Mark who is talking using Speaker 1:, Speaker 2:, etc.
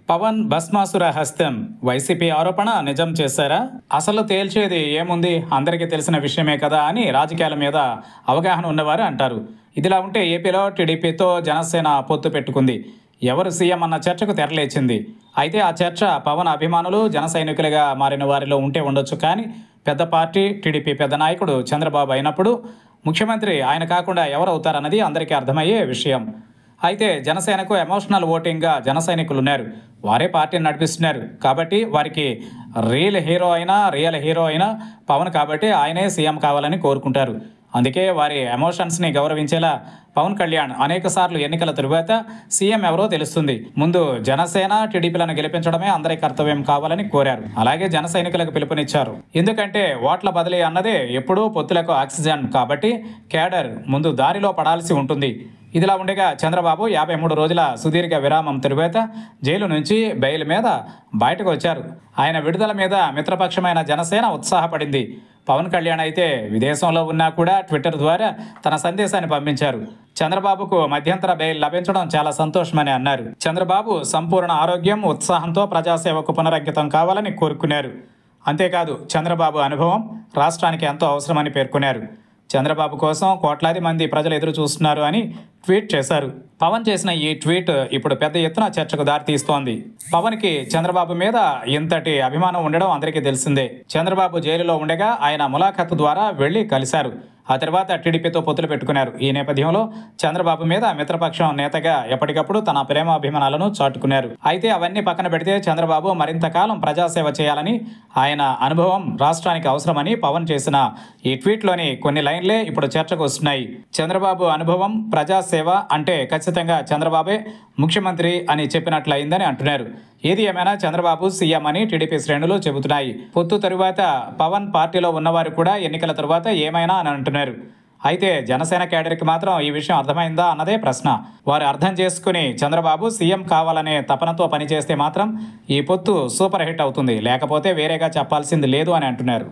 Speaker 1: పవన్ భస్మాసుర హస్తం వైసీపీ ఆరోపణ నిజం చేశారా అసలు తేల్చేది ఏముంది అందరికీ తెలిసిన విషయమే కదా అని రాజకీయాల మీద అవగాహన ఉన్నవారు అంటారు ఇదిలా ఉంటే ఏపీలో టీడీపీతో జనసేన పొత్తు పెట్టుకుంది ఎవరు సీఎం అన్న చర్చకు తెరలేచింది అయితే ఆ చర్చ పవన్ అభిమానులు జన సైనికులుగా మారిన వారిలో ఉంటే ఉండొచ్చు కానీ పెద్ద పార్టీ టీడీపీ పెద్ద నాయకుడు చంద్రబాబు అయినప్పుడు ముఖ్యమంత్రి ఆయన కాకుండా ఎవరు అవుతారన్నది అందరికీ అర్థమయ్యే విషయం అయితే జనసేనకు ఎమోషనల్ ఓటింగ్గా జన సైనికులు ఉన్నారు వారే పార్టీని నడిపిస్తున్నారు కాబట్టి వారికి రియల్ హీరో అయినా రియల్ హీరో అయినా పవన్ కాబట్టి ఆయనే సీఎం కావాలని కోరుకుంటారు అందుకే వారి ఎమోషన్స్ని గౌరవించేలా పవన్ కళ్యాణ్ అనేక సార్లు ఎన్నికల తరువాత సీఎం ఎవరో తెలుస్తుంది ముందు జనసేన టీడీపీలను గెలిపించడమే అందరి కర్తవ్యం కావాలని కోరారు అలాగే జన సైనికులకు పిలుపునిచ్చారు ఎందుకంటే ఓట్ల బదిలీ అన్నదే ఎప్పుడూ పొత్తులకు ఆక్సిజన్ కాబట్టి కేడర్ ముందు దారిలో పడాల్సి ఉంటుంది ఇదిలా ఉండగా చంద్రబాబు యాభై మూడు రోజుల సుదీర్ఘ విరామం తరువాత జైలు నుంచి బెయిల్ మీద బయటకు వచ్చారు ఆయన విడుదల మీద మిత్రపక్షమైన జనసేన ఉత్సాహపడింది పవన్ కళ్యాణ్ అయితే విదేశంలో ఉన్నా కూడా ట్విట్టర్ ద్వారా తన సందేశాన్ని పంపించారు చంద్రబాబుకు మధ్యంతర బెయిల్ లభించడం చాలా సంతోషమని అన్నారు చంద్రబాబు సంపూర్ణ ఆరోగ్యం ఉత్సాహంతో ప్రజాసేవకు పునరంకితం కావాలని కోరుకున్నారు అంతేకాదు చంద్రబాబు అనుభవం రాష్ట్రానికి ఎంతో అవసరమని పేర్కొన్నారు చంద్రబాబు కోసం కోట్లాది మంది ప్రజలు ఎదురు చూస్తున్నారు అని ట్వీట్ చేశారు పవన్ చేసిన ఈ ట్వీట్ ఇప్పుడు పెద్ద ఎత్తున చర్చకు దారితీస్తోంది పవన్కి చంద్రబాబు మీద ఇంతటి అభిమానం ఉండడం అందరికీ తెలిసిందే చంద్రబాబు జైలులో ఉండగా ఆయన ములాఖత్ ద్వారా వెళ్లి కలిశారు ఆ తర్వాత టీడీపీతో పొత్తులు పెట్టుకున్నారు ఈ నేపథ్యంలో చంద్రబాబు మీద మిత్రపక్షం నేతగా ఎప్పటికప్పుడు తన ప్రేమాభిమానాలను చాటుకున్నారు అయితే అవన్నీ పక్కన పెడితే చంద్రబాబు మరింత కాలం ప్రజాసేవ చేయాలని ఆయన అనుభవం రాష్ట్రానికి అవసరమని పవన్ చేసిన ఈ ట్వీట్లోని కొన్ని లైన్లే ఇప్పుడు చర్చకు వస్తున్నాయి చంద్రబాబు అనుభవం ప్రజాసేవ అంటే ఖచ్చితంగా చంద్రబాబే ముఖ్యమంత్రి అని చెప్పినట్లయిందని అంటున్నారు ఏది ఏమైనా చంద్రబాబు సీఎం అని టీడీపీ శ్రేణులు చెబుతున్నాయి పొత్తు తరువాత పవన్ పార్టీలో ఉన్నవారు కూడా ఎన్నికల తరువాత ఏమైనా అని అంటున్నారు అయితే జనసేన కేడర్కి మాత్రం ఈ విషయం అర్థమైందా అన్నదే ప్రశ్న వారు అర్థం చేసుకుని చంద్రబాబు సీఎం కావాలనే తపనతో పనిచేస్తే మాత్రం ఈ పొత్తు సూపర్ హిట్ అవుతుంది లేకపోతే వేరేగా చెప్పాల్సింది లేదు అని అంటున్నారు